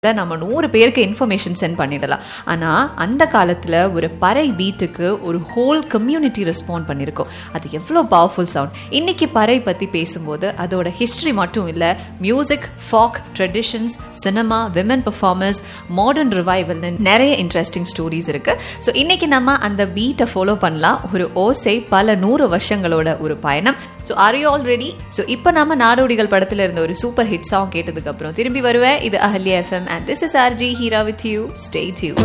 நம்ம நூறு பேருக்கு இன்ஃபர்மேஷன் சென்ட் பண்ணிடலாம் ஆனால் அந்த காலத்தில் ஒரு பறை பீட்டுக்கு ஒரு ஹோல் கம்யூனிட்டி ரெஸ்பாண்ட் பண்ணியிருக்கோம் அது எவ்வளோ பவர்ஃபுல் சவுண்ட் இன்னைக்கு பறை பற்றி பேசும்போது அதோட ஹிஸ்ட்ரி மட்டும் இல்லை music folk traditions cinema women performers modern ரிவைவல்னு நிறைய இன்ட்ரெஸ்டிங் ஸ்டோரிஸ் இருக்கு ஸோ இன்னைக்கு நம்ம அந்த பீட்டை ஃபாலோ பண்ணலாம் ஒரு ஓசை பல நூறு வருஷங்களோட ஒரு பயணம் so are you all ready so இப்போ நம்ம நாடோடிகள் படத்தில் இருந்த ஒரு சூப்பர் ஹிட் சாங் கேட்டதுக்கு அப்புறம் திரும்பி வருவேன் இது Ahalya FM and this is RJ Heera with you stay due